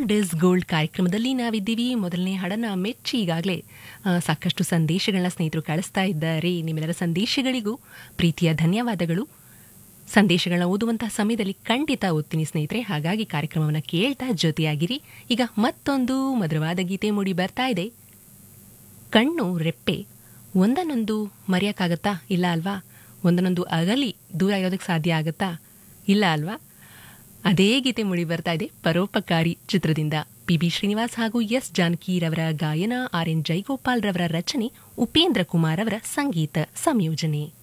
old is gold ಕಾರ್ಯಕ್ರಮದಲ್ಲಿ ನಾವಿದ್ದೀವಿ ಮೊದಲನೇ ಹಾಡನ್ನ ಮೆಚ್ಚಿ ಈಗಾಗಲೇ ಆ, ಸಾಕಷ್ಟು ಸಂದೇಶಗಳನ್ನ ಸ್ನೇಹಿತರು ಕಳಿಸ್ತಾ ಇದ್ದಾರೆ ನಿಮ್ಮೆಲ್ಲರ ಸಂದೇಶಗಳಿಗೂ ಪ್ರೀತಿಯ ಧನ್ಯವಾದಗಳು ಸಂದೇಶಗಳನ್ನ ಓದುವಂತಹ ಸಮಯದಲ್ಲಿ ಖಂಡಿತ ಓದ್ತೀನಿ ಸ್ನೇಹಿತರೆ ಹಾಗಾಗಿ ಕಾರ್ಯಕ್ರಮವನ್ನು ಕೇಳ್ತಾ ಜೊತೆಯಾಗಿರಿ ಈಗ ಮತ್ತೊಂದು ಮಧುರವಾದ ಗೀತೆ ಮೂಡಿ ಬರ್ತಾ ಇದೆ ಕಣ್ಣು ರೆಪ್ಪೆ ಒಂದನ್ನೊಂದು ಮರೆಯೋಕ್ಕಾಗತ್ತಾ ಇಲ್ಲ ಅಲ್ವಾ ಒಂದನ್ನೊಂದು ಅಗಲಿ ದೂರ ಇರೋದಕ್ಕೆ ಸಾಧ್ಯ ಆಗತ್ತಾ ಇಲ್ಲ ಅಲ್ವಾ ಅದೇ ಗೀತೆ ಮೂಡಿ ಬರ್ತಾ ಇದೆ ಪರೋಪಕಾರಿ ಚಿತ್ರದಿಂದ ಪಿ ಬಿ ಶ್ರೀನಿವಾಸ್ ಹಾಗೂ ಎಸ್ ಜಾನಕಿರವರ ಗಾಯನ ಆರ್ ಎನ್ ಜೈಗೋಪಾಲ್ ರವರ ರಚನೆ ಉಪೇಂದ್ರ ಕುಮಾರ್ ಅವರ ಸಂಗೀತ ಸಂಯೋಜನೆ